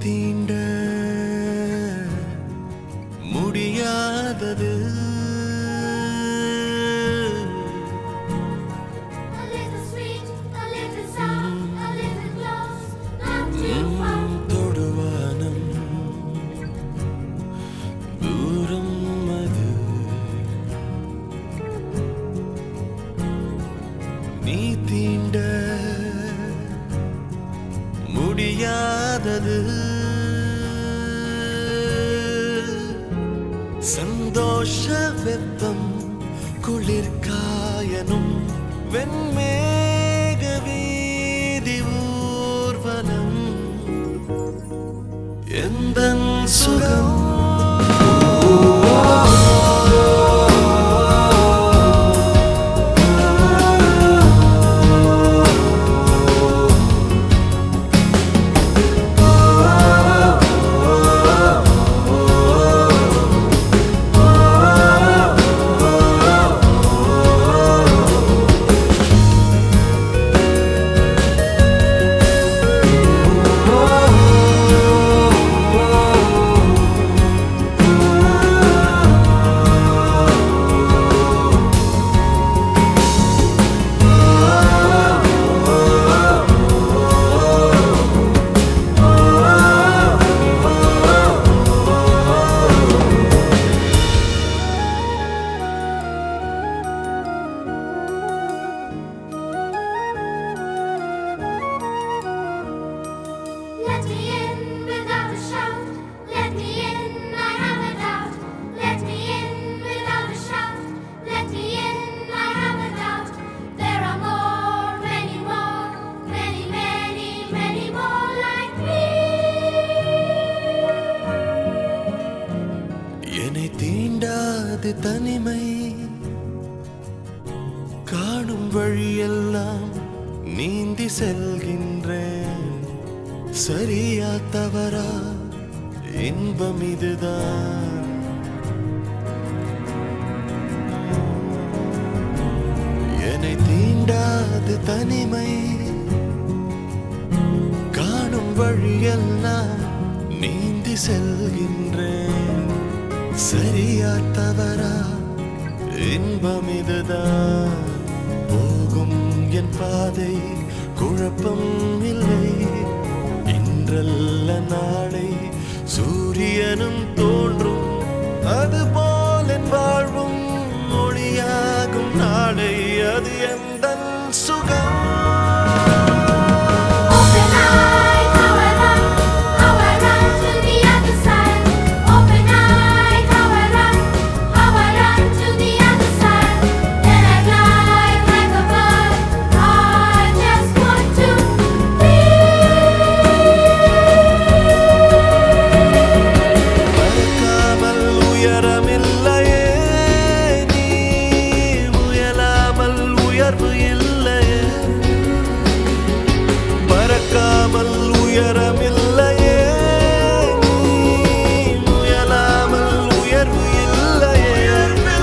தீண்ட முடியாதது A little sweet, a little sour, a little close, not too far. தொடுவானம் தூரம் அது நீ தீண்ட முடியாதது சந்தோஷ வெப்பம் குளிர்காயனும் வெண்மேக வீதி ஊர்வலம் எந்த சுகம் Let me in without a shout. Let me in, I have a doubt. Let me in without a shout. Let me in, I have a doubt. There are more, many more, many, many, many more like me. என்னை தீண்டாது தனிமை காணும் வழியெல்லாம் நீந்தி செல்கின்றேன் சரியா தவறா இன்பம் இதுதான் என்னை தீண்டாது தனிமை காணும் வழியெல்லாம் நீந்தி செல்கின்றேன் சரியா தவறா இன்பம் இதுதான் போகும் என் பாதை குழப்பம் இல்லை இன்றல்ல நாளை சூரியனும் தோன்றும் அதுபோல் என் வாழ்வும் மொழியாகும் நாளை அது எந்த சுகம் Open eye, how I run, how I run to the other side. Open eye, how I run, how I run to the other side. Then I glide like a bird. I just want to be. பறக்காமல் உயரமில்லையே நீ முயலாமல் உயர்வு இல்லையே பறக்காமல் உயரமில்லையே நீ முயலாமல் உயர்வு இல்லையே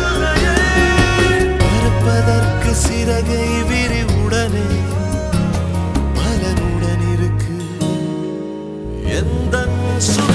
பறப்பதற்கு சிறகை விரிவுடனே பலனுடன் இருக்கு எந்த